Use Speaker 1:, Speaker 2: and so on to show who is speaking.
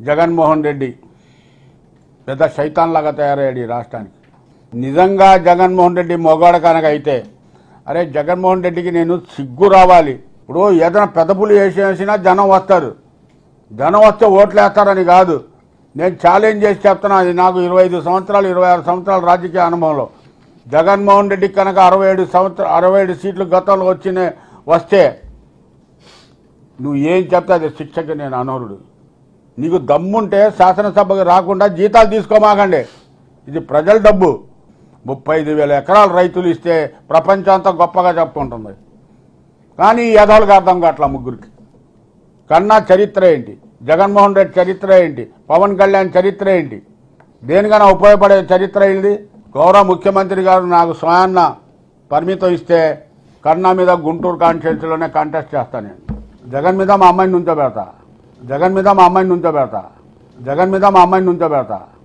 Speaker 1: జగన్మోహన్ రెడ్డి పెద్ద శైతాన్లాగా తయారయ్యాడు ఈ రాష్ట్రానికి నిజంగా జగన్మోహన్ రెడ్డి మొగాడు కనుక అయితే అరే జగన్మోహన్ రెడ్డికి నేను సిగ్గు రావాలి ఇప్పుడు ఏదైనా పెద్ద పులి వేసేసినా జనం వస్తారు జనం వస్తే ఓట్లు వేస్తారని కాదు నేను ఛాలెంజ్ చేసి చెప్తున్నా అది నాకు ఇరవై ఐదు సంవత్సరాలు ఇరవై ఆరు సంవత్సరాల రాజకీయ అనుభవంలో జగన్మోహన్ రెడ్డికి కనుక అరవై ఏడు సంవత్సరం అరవై ఏడు సీట్లు గతంలో వచ్చిన వస్తే నువ్వు ఏం చెప్తే అది శిక్షకి నేను అనర్హుడు నీకు దమ్ముంటే శాసనసభకు రాకుండా జీతాలు తీసుకోమాకండి ఇది ప్రజల డబ్బు ముప్పై ఐదు వేల ఎకరాల రైతులు ఇస్తే ప్రపంచం అంతా గొప్పగా చెప్పుకుంటుంది కానీ ఈ యథాలకు అర్థం కావట్లా ముగ్గురికి కన్నా చరిత్ర ఏంటి జగన్మోహన్ రెడ్డి చరిత్ర ఏంటి పవన్ కళ్యాణ్ చరిత్ర ఏంటి దేనికైనా ఉపయోగపడే చరిత్ర ఏంటి గౌరవ ముఖ్యమంత్రి గారు నాకు స్వయాన్న పరిమితం ఇస్తే కన్నా మీద గుంటూరు కాన్స్టిట్యున్సీలోనే కాంటెస్ట్ చేస్తాను నేను జగన్ మీద మా అమ్మాయిని నుంచో పెడతా జగన్ మీద మా అమ్మాయిని నుంచో పెడతా జగన్ మీద మా అమ్మాయిని నుంచో పెడతా